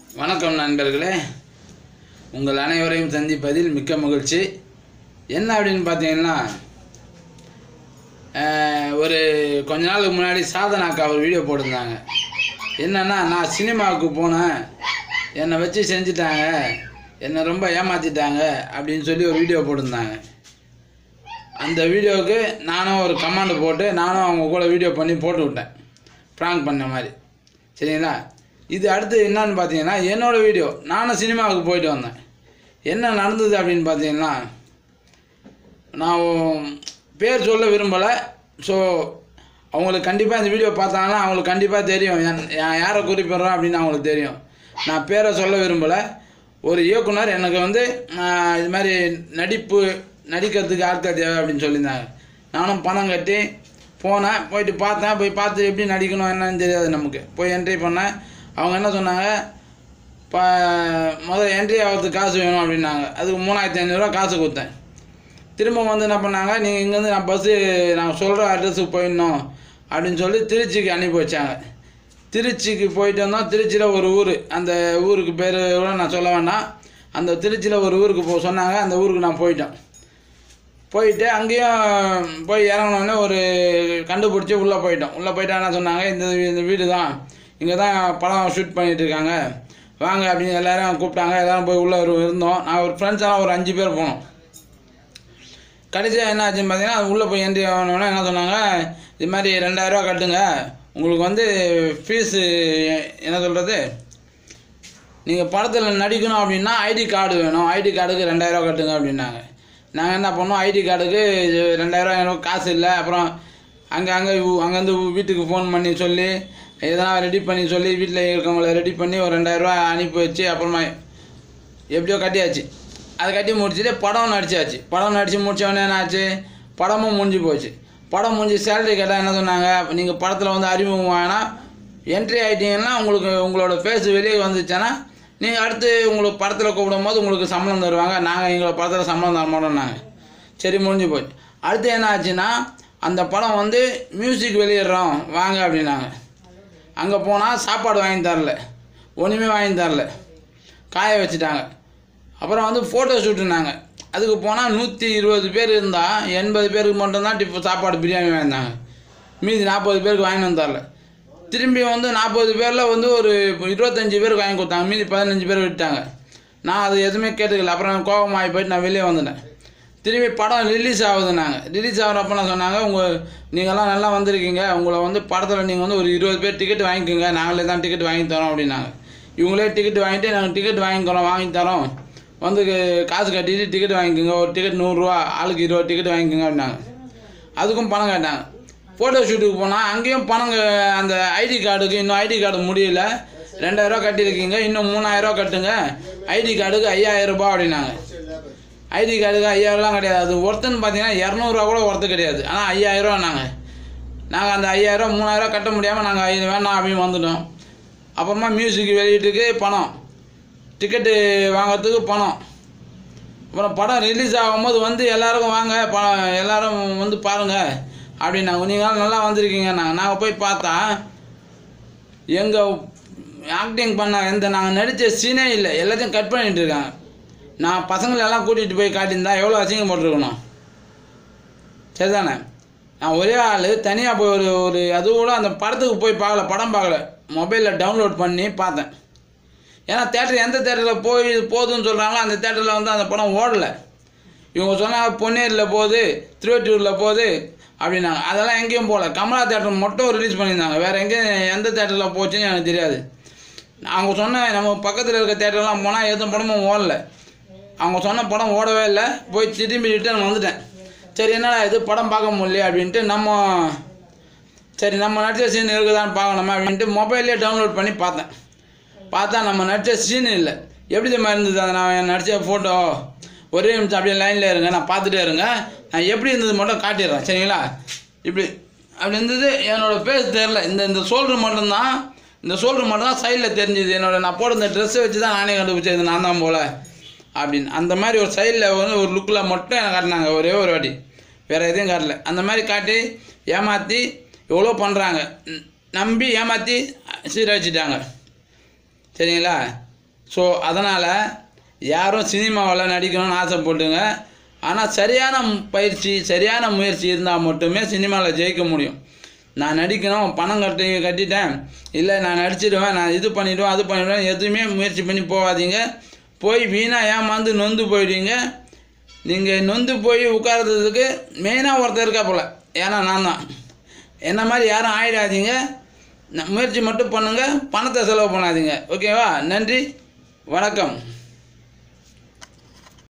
வணக்கம் நண்பர்களே உங்கள் அனைவரையும் சந்திப்பதில் மிக்க மகிழ்ச்சி என்ன அப்படின்னு பார்த்தீங்கன்னா அஹ், ஒரு கொஞ்ச நாளுக்கு முன்னாடி சாதனாக்கா ஒரு வீடியோ போட்டிருந்தாங்க என்னன்னா நான் சினிமாவுக்கு போனேன் என்னை வச்சு செஞ்சுட்டாங்க என்னை ரொம்ப ஏமாற்றிட்டாங்க அப்படின்னு சொல்லி ஒரு வீடியோ போட்டிருந்தாங்க அந்த வீடியோவுக்கு நானும் ஒரு கமாண்ட் போட்டு நானும் அவங்க கூட வீடியோ பண்ணி போட்டு விட்டேன் ப்ராங்க் பண்ண மாதிரி சரிங்களா இது அடுத்து என்னன்னு பார்த்தீங்கன்னா என்னோடய வீடியோ நானும் சினிமாவுக்கு போயிட்டு வந்தேன் என்ன நடந்தது அப்படின்னு பார்த்தீங்கன்னா நான் பேர் சொல்ல விரும்பலை ஸோ அவங்களுக்கு கண்டிப்பாக இந்த வீடியோ பார்த்தாங்கன்னா அவங்களுக்கு கண்டிப்பாக தெரியும் என் நான் யாரை குறிப்பிட்றோம் அப்படின்னு அவங்களுக்கு தெரியும் நான் பேரை சொல்ல விரும்பலை ஒரு இயக்குனர் எனக்கு வந்து ஆஹ், இது மாதிரி நடிப்பு நடிக்கிறதுக்கு ஆட்கள் தேவை அப்படின்னு சொல்லியிருந்தாங்க நானும் பணம் கட்டி போனேன் போயிட்டு பார்த்தேன் போய் பார்த்து எப்படி நடிக்கணும் என்னன்னு தெரியாது நமக்கு போய் என்ட்ரி பண்ணேன் அவங்க என்ன சொன்னாங்க இப்போ முதல்ல என்ட்ரி ஆகிறதுக்கு காசு வேணும் அப்படின்னாங்க அதுக்கு மூணாயிரத்தி ஐநூறுரூவா காசு கொடுத்தேன் திரும்ப வந்து என்ன பண்ணாங்க நீங்கள் இங்கேருந்து நான் பஸ்ஸு நான் சொல்கிற அட்ரஸுக்கு போயிடணும் அப்படின்னு சொல்லி திருச்சிக்கு அனுப்பி வச்சாங்க திருச்சிக்கு போயிட்டு வந்தோம் திருச்சியில் ஒரு ஊர் அந்த ஊருக்கு பேர் கூட நான் சொல்ல வேண்டாம் அந்த திருச்சியில் ஒரு ஊருக்கு போக சொன்னாங்க அந்த ஊருக்கு நான் போயிட்டேன் போயிட்டு அங்கேயும் போய் இறங்கினோடனே ஒரு கண்டுபிடிச்சி உள்ளே போயிட்டோம் உள்ளே போயிட்டா என்ன சொன்னாங்க இந்த இந்த வீடு தான் இங்கே தான் படம் ஷூட் பண்ணிட்டு இருக்காங்க வாங்க அப்படின்னு எல்லாரும் கூப்பிட்டாங்க எல்லாரும் போய் உள்ளே இருந்தோம் நான் ஒரு ஃப்ரெண்ட்ஸ் எல்லாம் ஒரு அஞ்சு பேர் போனோம் கடைசியாக என்ன ஆச்சுன்னு பார்த்தீங்கன்னா உள்ளே போய் என்ட்ரி ஆகணுன்னா என்ன சொன்னாங்க இது மாதிரி ரெண்டாயிரரூவா கட்டுங்க உங்களுக்கு வந்து ஃபீஸு என்ன சொல்கிறது நீங்கள் படத்தில் நடிக்கணும் அப்படின்னா ஐடி கார்டு வேணும் ஐடி கார்டுக்கு ரெண்டாயிரரூவா கட்டுங்க அப்படின்னாங்க நாங்கள் என்ன பண்ணோம் ஐடி கார்டுக்கு ரெண்டாயிரரூவா எனக்கு காசு இல்லை அப்புறம் அங்கே அங்கே அங்கேருந்து வீட்டுக்கு ஃபோன் பண்ணி சொல்லி எதனா ரெடி பண்ணி சொல்லி வீட்டில் இருக்கவங்கள ரெடி பண்ணி ஒரு ரெண்டாயிரரூவா அனுப்பி வச்சு அப்புறமா எப்படியோ கட்டியாச்சு அதை கட்டி முடிச்சுட்டு படம் நடிச்சாச்சு படம் நடித்து முடிச்சோடனே என்ன ஆச்சு படமும் முடிஞ்சு போச்சு படம் முடிஞ்சு சேலரி கேட்டால் என்ன சொன்னாங்க நீங்கள் படத்தில் வந்து அறிமுகம் ஆனால் என்ட்ரி ஆகிட்டீங்கன்னா உங்களுக்கு உங்களோட ஃபேஸ் வெளியே வந்துச்சுன்னா நீங்கள் அடுத்து உங்களுக்கு படத்தில் கூப்பிடும் போது உங்களுக்கு சம்பளம் தருவாங்க நாங்கள் எங்களை படத்தில் சம்பளம் தர மாட்டோம் நாங்கள் சரி முடிஞ்சு போச்சு அடுத்து என்ன ஆச்சுன்னா அந்த படம் வந்து மியூசிக் வெளியிடுறோம் வாங்க அப்படின்னாங்க அங்கே போனால் சாப்பாடு வாங்கி தரல ஒன்றுமே வாங்கி தரல காய வச்சுட்டாங்க அப்புறம் வந்து ஃபோட்டோ ஷூட்டுனாங்க அதுக்கு போனால் நூற்றி இருபது பேர் இருந்தால் எண்பது பேருக்கு மட்டும்தான் டிஃப் சாப்பாடு பிரியாணி வாங்கினாங்க மீதி நாற்பது பேருக்கு வாங்கி வந்து தரல திரும்பி வந்து நாற்பது பேரில் வந்து ஒரு இருபத்தஞ்சி பேருக்கு வாங்கி கொடுத்தாங்க மீதி பதினஞ்சு பேர் விட்டாங்க நான் அது எதுவுமே கேட்டுக்கல அப்புறம் கோபமாகி போயிட்டு நான் வெளியே வந்துட்டேன் திரும்பி படம் ரிலீஸ் ஆகுதுன்னாங்க ரிலீஸ் ஆகிறப்ப நான் சொன்னாங்க உங்கள் நீங்கள்லாம் நல்லா வந்திருக்கீங்க உங்களை வந்து படத்தில் நீங்கள் வந்து ஒரு இருபது பேர் டிக்கெட் வாங்கிக்கோங்க நாங்களே தான் டிக்கெட் வாங்கி தரோம் அப்படின்னாங்க இவங்களே டிக்கெட் வாங்கிட்டு நாங்கள் டிக்கெட் வாங்கிக்கிறோம் வாங்கி தரோம் வந்து காசு கட்டிட்டு டிக்கெட் வாங்கிக்கோங்க ஒரு டிக்கெட் நூறுரூவா ஆளுக்கு இருபது டிக்கெட் வாங்கிக்கோங்க அப்படின்னாங்க அதுக்கும் பணம் கேட்டாங்க ஃபோட்டோ ஷூட்டுக்கு போனால் அங்கேயும் பணம் கே- அந்த ஐடி கார்டுக்கு இன்னும் ஐடி கார்டு முடியல ரெண்டாயிரரூவா கட்டியிருக்கீங்க இன்னும் மூணாயிரரூவா கட்டுங்க ஐடி கார்டுக்கு ஐயாயிரம் ரூபாய் அப்படின்னாங்க ஐடி கார்டுக்கு ஐயாயிரம்லாம் கிடையாது அது ஒருத்தன்னு பார்த்தீங்கன்னா இரநூறுவா கூட ஒருத்து கிடையாது ஆனால் ஐயாயிரரூவா நாங்கள் நாங்கள் அந்த ஐயாயிரம் மூணாயிரரூவா கட்ட முடியாமல் நாங்கள் ஐ வேணாம் அப்படின்னு வந்துட்டோம் அப்புறமா மியூசிக் வெளியீட்டுக்கு பணம் டிக்கெட்டு வாங்குறதுக்கு பணம் அப்புறம் படம் ரிலீஸ் ஆகும்போது வந்து எல்லாருக்கும் வாங்க ப எல்லாரும் வந்து பாருங்கள் அப்படின்னாங்க நீங்களும் நல்லா வந்திருக்கீங்க நாங்கள் நாங்கள் போய் பார்த்தா எங்கள் ஆக்டிங் பண்ண எந்த நாங்கள் நடித்த சீனே இல்லை எல்லாத்தையும் கட் பண்ணிட்டு இருக்காங்க நான் பசங்களெல்லாம் கூட்டிகிட்டு போய் காட்டியிருந்தா எவ்வளோ அசிங்கப்பட்டிருக்கணும் சரிதானே நான் ஒரே ஆள் தனியாக போய் ஒரு ஒரு அது கூட அந்த படத்துக்கு போய் பார்க்கல படம் பார்க்கல மொபைலில் டவுன்லோட் பண்ணி பார்த்தேன் ஏன்னா தேட்டர் எந்த தேட்டரில் போய் போகுதுன்னு சொல்கிறாங்களோ அந்த தேட்டரில் வந்து அந்த படம் ஓடலை இவங்க சொன்னாங்க பொன்னேரியில் போகுது திருவற்றூரில் போகுது அப்படின்னாங்க அதெல்லாம் எங்கேயும் போகல கமலா தேட்டர் மட்டும் ரிலீஸ் பண்ணியிருந்தாங்க வேறு எங்கேயும் எந்த தேட்டரில் போச்சுன்னு எனக்கு தெரியாது அவங்க சொன்ன நம்ம பக்கத்தில் இருக்க தேட்டர்லாம் போனால் எந்த படமும் ஓடல அவங்க சொன்ன படம் ஓடவே இல்லை போய் திரும்பி ரிட்டர்ன் வந்துட்டேன் சரி என்னடா இது படம் பார்க்க முடியல அப்படின்ட்டு நம்ம சரி நம்ம நடிச்ச சீன் இருக்குதான்னு பார்க்கணுமா அப்படின்ட்டு மொபைல்லே டவுன்லோட் பண்ணி பார்த்தேன் பார்த்தா நம்ம நடிச்ச சீன் இல்லை எப்படி தெரியுமா இருந்தது அது நான் நடித்த ஃபோட்டோ ஒரே நிமிஷம் அப்படியே லைனில் இருங்க நான் பார்த்துட்டே இருங்க நான் எப்படி இருந்தது மட்டும் காட்டிடுறேன் சரிங்களா இப்படி அப்படி இருந்தது என்னோட ஃபேஸ் தெரில இந்த இந்த ஷோல்டர் மட்டும்தான் இந்த ஷோல்டர் மட்டும்தான் சைடில் தெரிஞ்சுது என்னோட நான் போட இந்த ட்ரெஸ்ஸை வச்சு தான் நானே கண்டுபிடிச்சேன் இது நான் தான் போல அப்படின்னு அந்த மாதிரி ஒரு சைடில் வந்து ஒரு லுக்கில் மட்டும் எனக்கு காட்டினாங்க ஒரே ஒரு வாட்டி வேறு எதையும் காட்டல அந்த மாதிரி காட்டி ஏமாற்றி எவ்வளோ பண்ணுறாங்க நம்பி ஏமாற்றி சீரழிச்சிட்டாங்க சரிங்களா ஸோ அதனால் யாரும் சினிமாவில் நடிக்கணும்னு ஆசைப்பட்டுங்க ஆனால் சரியான மு- பயிற்சி சரியான முயற்சி இருந்தால் மட்டுமே சினிமாவில் ஜெயிக்க முடியும் நான் நடிக்கணும் பணம் கட்டி கட்டிட்டேன் இல்லை நான் நடிச்சிடுவேன் நான் இது பண்ணிவிடுவேன் அது பண்ணிவிடுவேன் எதுவுமே முயற்சி பண்ணி போகாதீங்க போய் வீணாக ஏமாந்து நொந்து போயிடுவீங்க நீங்கள் நொந்து போய் உட்கார்றதுக்கு மெயினாக ஒருத்தர் இருக்கா போல் ஏன்னா நான் தான் என்ன மாதிரி யாரும் ஆயிடாதீங்க ந- முயற்சி மட்டும் பண்ணுங்கள் பணத்தை செலவு பண்ணாதீங்க ஓகேவா நன்றி வணக்கம்